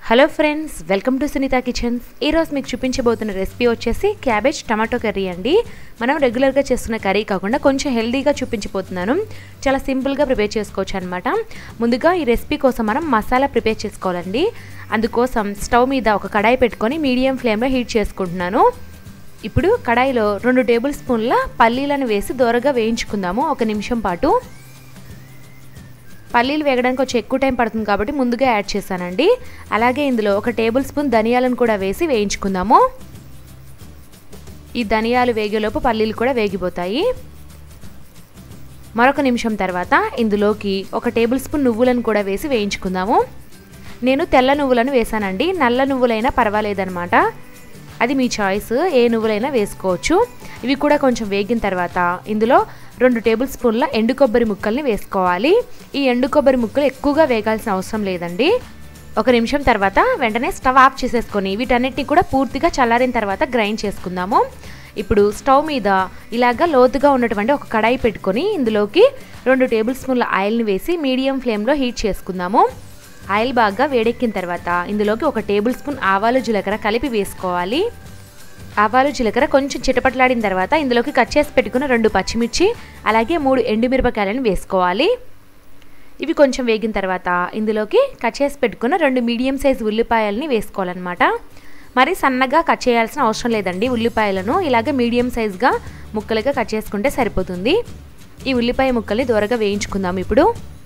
hello friends welcome to Sunitha kitchens ఈరోజు మీకు చూపించబోతున్న రెసిపీ వచ్చేసి క్యాబేజ్ టమాటో కర్రీ అండి మనం రెగ్యులర్గా చేస్తున్న కర్రీ కాకుండా కొంచెం హెల్దీగా చూపించబోతున్నాను చాలా సింపుల్గా ప్రిపేర్ చేసుకోవచ్చు అనమాట ముందుగా ఈ రెసిపీ కోసం మనం మసాలా ప్రిపేర్ చేసుకోవాలండి అందుకోసం స్టవ్ మీద ఒక కడాయి పెట్టుకొని మీడియం ఫ్లేమ్లో హీట్ చేసుకుంటున్నాను ఇప్పుడు కడాయిలో రెండు టేబుల్ స్పూన్ల పల్లీలను వేసి దోరగా వేయించుకుందాము ఒక నిమిషం పాటు పల్లీలు వేగడానికి కొంచెం ఎక్కువ టైం పడుతుంది కాబట్టి ముందుగా యాడ్ చేశానండి అలాగే ఇందులో ఒక టేబుల్ స్పూన్ ధనియాలను కూడా వేసి వేయించుకుందాము ఈ ధనియాలు వేగేలోపు పల్లీలు కూడా వేగిపోతాయి మరొక నిమిషం తర్వాత ఇందులోకి ఒక టేబుల్ స్పూన్ నువ్వులను కూడా వేసి వేయించుకుందాము నేను తెల్ల నువ్వులను వేసానండి నల్ల నువ్వులైనా పర్వాలేదనమాట అది మీ చాయిస్ ఏ నువ్వులైనా వేసుకోవచ్చు ఇవి కూడా కొంచెం వేగిన తర్వాత ఇందులో రెండు టేబుల్ స్పూన్ల ఎండు కొబ్బరి ముక్కల్ని వేసుకోవాలి ఈ ఎండు కొబ్బరి ముక్కలు ఎక్కువగా వేగాల్సిన అవసరం లేదండి ఒక నిమిషం తర్వాత వెంటనే స్టవ్ ఆఫ్ చేసేసుకొని వీటన్నిటిని కూడా పూర్తిగా చల్లారిన తర్వాత గ్రైండ్ చేసుకుందాము ఇప్పుడు స్టవ్ మీద ఇలాగా లోతుగా ఉన్నటువంటి ఒక కడాయి పెట్టుకొని ఇందులోకి రెండు టేబుల్ స్పూన్ల ఆయిల్ని వేసి మీడియం ఫ్లేమ్లో హీట్ చేసుకుందాము ఆయిల్ బాగా వేడెక్కిన తర్వాత ఇందులోకి ఒక టేబుల్ స్పూన్ ఆవాలు జీలకర్ర కలిపి వేసుకోవాలి ఆవాలు జీలకర్ర కొంచెం చిటపట్లాడిన తర్వాత ఇందులోకి కట్ చేసి పెట్టుకున్న రెండు పచ్చిమిర్చి అలాగే మూడు ఎండుమిరపకాయలను వేసుకోవాలి ఇవి కొంచెం వేగిన తర్వాత ఇందులోకి కట్ చేసి పెట్టుకున్న రెండు మీడియం సైజ్ ఉల్లిపాయలని వేసుకోవాలన్నమాట మరి సన్నగా కట్ చేయాల్సిన అవసరం లేదండి ఉల్లిపాయలను ఇలాగే మీడియం సైజ్గా ముక్కలుగా కట్ చేసుకుంటే సరిపోతుంది ఈ ఉల్లిపాయ ముక్కల్ని దూరగా వేయించుకుందాం ఇప్పుడు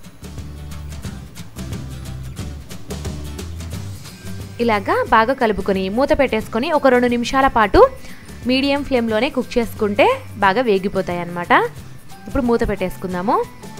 ఇలాగా బాగా కలుపుకొని మూత పెట్టేసుకొని ఒక రెండు నిమిషాల పాటు మీడియం ఫ్లేమ్లోనే కుక్ చేసుకుంటే బాగా వేగిపోతాయి అన్నమాట ఇప్పుడు మూత పెట్టేసుకుందాము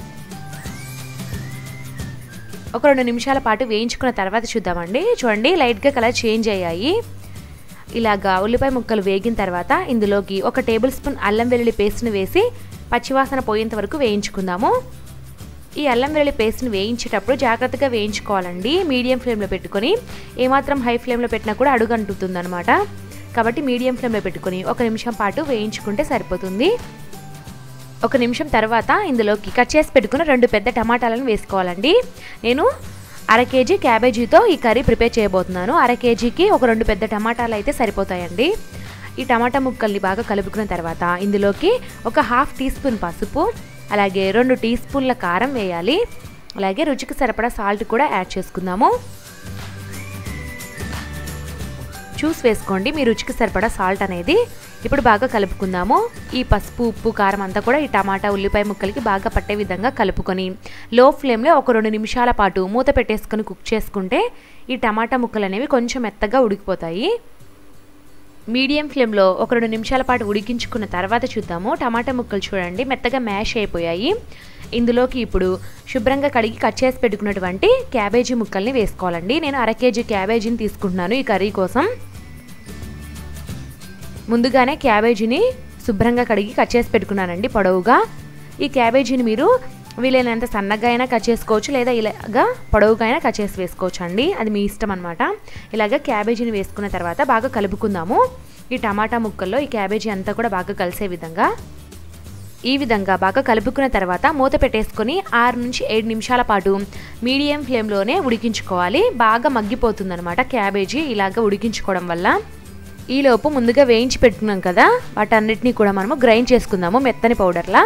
ఒక రెండు నిమిషాల పాటు వేయించుకున్న తర్వాత చూద్దామండి చూడండి లైట్గా కలర్ చేంజ్ అయ్యాయి ఇలాగా ఉల్లిపాయ ముక్కలు వేగిన తర్వాత ఇందులోకి ఒక టేబుల్ స్పూన్ అల్లం వెల్లుల్లి పేస్ట్ని వేసి పచ్చివాసన పోయేంత వరకు వేయించుకుందాము ఈ అల్లం వెల్లుల్లి పేస్ట్ని వేయించేటప్పుడు జాగ్రత్తగా వేయించుకోవాలండి మీడియం ఫ్లేమ్లో పెట్టుకొని ఏమాత్రం హై ఫ్లేమ్లో పెట్టినా కూడా అడుగు అంటుతుంది అనమాట కాబట్టి మీడియం ఫ్లేమ్లో పెట్టుకొని ఒక నిమిషం పాటు వేయించుకుంటే సరిపోతుంది ఒక నిమిషం తర్వాత ఇందులోకి కట్ చేసి పెట్టుకున్న రెండు పెద్ద టమాటాలను వేసుకోవాలండి నేను అర కేజీ క్యాబేజీతో ఈ కర్రీ ప్రిపేర్ చేయబోతున్నాను అర కేజీకి ఒక రెండు పెద్ద టమాటాలు అయితే సరిపోతాయండి ఈ టమాటా ముక్కల్ని బాగా కలుపుకున్న తర్వాత ఇందులోకి ఒక హాఫ్ టీ స్పూన్ పసుపు అలాగే రెండు టీ స్పూన్ల కారం వేయాలి అలాగే రుచికి సరిపడా సాల్ట్ కూడా యాడ్ చేసుకుందాము చూసి వేసుకోండి మీ రుచికి సరిపడా సాల్ట్ అనేది ఇప్పుడు బాగా కలుపుకుందాము ఈ పసుపు ఉప్పు కారం అంతా కూడా ఈ టమాటా ఉల్లిపాయ ముక్కలకి బాగా పట్టే విధంగా కలుపుకొని లో ఫ్లేమ్లో ఒక రెండు నిమిషాల పాటు మూత పెట్టేసుకొని కుక్ చేసుకుంటే ఈ టమాటా ముక్కలు అనేవి కొంచెం మెత్తగా ఉడికిపోతాయి మీడియం ఫ్లేమ్లో ఒక రెండు నిమిషాల పాటు ఉడికించుకున్న తర్వాత చూద్దాము టమాటా ముక్కలు చూడండి మెత్తగా మ్యాష్ అయిపోయాయి ఇందులోకి ఇప్పుడు శుభ్రంగా కడిగి కట్ చేసి పెట్టుకున్నటువంటి క్యాబేజీ ముక్కల్ని వేసుకోవాలండి నేను అర కేజీ క్యాబేజీని తీసుకుంటున్నాను ఈ కర్రీ కోసం ముందుగానే క్యాబేజీని శుభ్రంగా కడిగి కట్ చేసి పెట్టుకున్నానండి పొడవుగా ఈ క్యాబేజీని మీరు వీలైనంత సన్నగా అయినా కట్ చేసుకోవచ్చు లేదా ఇలాగా పొడవుగా అయినా కట్ చేసి వేసుకోవచ్చు అండి అది మీ ఇష్టం అనమాట ఇలాగ క్యాబేజీని వేసుకున్న తర్వాత బాగా కలుపుకుందాము ఈ టమాటా ముక్కల్లో ఈ క్యాబేజీ అంతా కూడా బాగా కలిసే విధంగా ఈ విధంగా బాగా కలుపుకున్న తర్వాత మూత పెట్టేసుకొని ఆరు నుంచి ఏడు నిమిషాల పాటు మీడియం ఫ్లేమ్లోనే ఉడికించుకోవాలి బాగా మగ్గిపోతుందనమాట క్యాబేజీ ఇలాగ ఉడికించుకోవడం వల్ల ఈలోపు ముందుగా వేయించి పెట్టుకున్నాం కదా వాటన్నిటిని కూడా మనము గ్రైండ్ చేసుకుందాము మెత్తని పౌడర్లా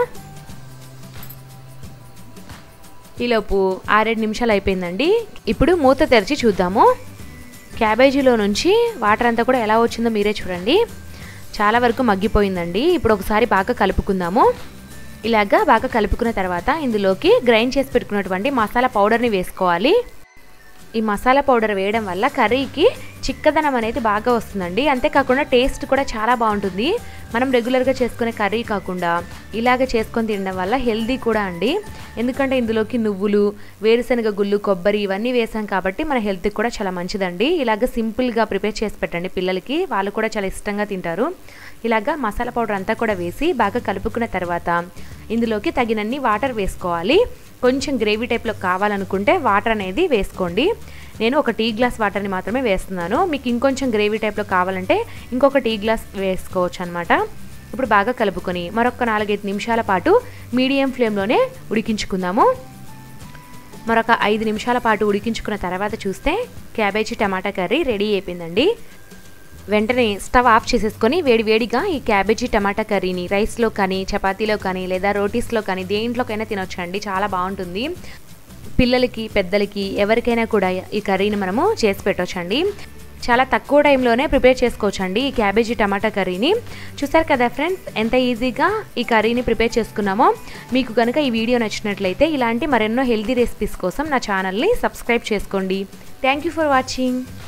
ఈలోపు ఆరేడు నిమిషాలు అయిపోయిందండి ఇప్పుడు మూత తెరిచి చూద్దాము క్యాబేజీలో నుంచి వాటర్ అంతా కూడా ఎలా వచ్చిందో మీరే చూడండి చాలా వరకు మగ్గిపోయిందండి ఇప్పుడు ఒకసారి బాగా కలుపుకుందాము ఇలాగా బాగా కలుపుకున్న తర్వాత ఇందులోకి గ్రైండ్ చేసి పెట్టుకున్నటువంటి మసాలా పౌడర్ని వేసుకోవాలి ఈ మసాలా పౌడర్ వేయడం వల్ల కర్రీకి చిక్కదనం అనేది బాగా వస్తుందండి అంతేకాకుండా టేస్ట్ కూడా చాలా బాగుంటుంది మనం రెగ్యులర్గా చేసుకునే కర్రీ కాకుండా ఇలాగ చేసుకొని తినడం వల్ల హెల్దీ కూడా అండి ఎందుకంటే ఇందులోకి నువ్వులు వేరుశనగ గుళ్ళు కొబ్బరి ఇవన్నీ వేసాం కాబట్టి మన హెల్త్కి కూడా చాలా మంచిదండి ఇలాగ సింపుల్గా ప్రిపేర్ చేసి పెట్టండి పిల్లలకి వాళ్ళు కూడా చాలా ఇష్టంగా తింటారు ఇలాగా మసాలా పౌడర్ అంతా కూడా వేసి బాగా కలుపుకున్న తర్వాత ఇందులోకి తగినన్ని వాటర్ వేసుకోవాలి కొంచెం గ్రేవీ టైప్లో కావాలనుకుంటే వాటర్ అనేది వేసుకోండి నేను ఒక టీ గ్లాస్ వాటర్ని మాత్రమే వేస్తున్నాను మీకు ఇంకొంచెం గ్రేవీ టైప్లో కావాలంటే ఇంకొక టీ గ్లాస్ వేసుకోవచ్చు అనమాట ఇప్పుడు బాగా కలుపుకొని మరొక నాలుగైదు నిమిషాల పాటు మీడియం ఫ్లేమ్లోనే ఉడికించుకుందాము మరొక ఐదు నిమిషాల పాటు ఉడికించుకున్న తర్వాత చూస్తే క్యాబేజీ టమాటా కర్రీ రెడీ అయిపోయిందండి వెంటనే స్టవ్ ఆఫ్ చేసేసుకొని వేడి వేడిగా ఈ క్యాబేజీ టమాటా కర్రీని రైస్లో కానీ చపాతీలో కానీ లేదా రోటీస్లో కానీ దేంట్లోకైనా తినొచ్చండి చాలా బాగుంటుంది పిల్లలకి పెద్దలకి ఎవరికైనా కూడా ఈ కర్రీని మనము చేసి పెట్టవచ్చండి చాలా తక్కువ టైంలోనే ప్రిపేర్ చేసుకోవచ్చండి ఈ క్యాబేజీ టమాటా కర్రీని చూసారు కదా ఫ్రెండ్స్ ఎంత ఈజీగా ఈ కర్రీని ప్రిపేర్ చేసుకున్నామో మీకు కనుక ఈ వీడియో నచ్చినట్లయితే ఇలాంటి మరెన్నో హెల్తీ రెసిపీస్ కోసం నా ఛానల్ని సబ్స్క్రైబ్ చేసుకోండి థ్యాంక్ యూ ఫర్ వాచింగ్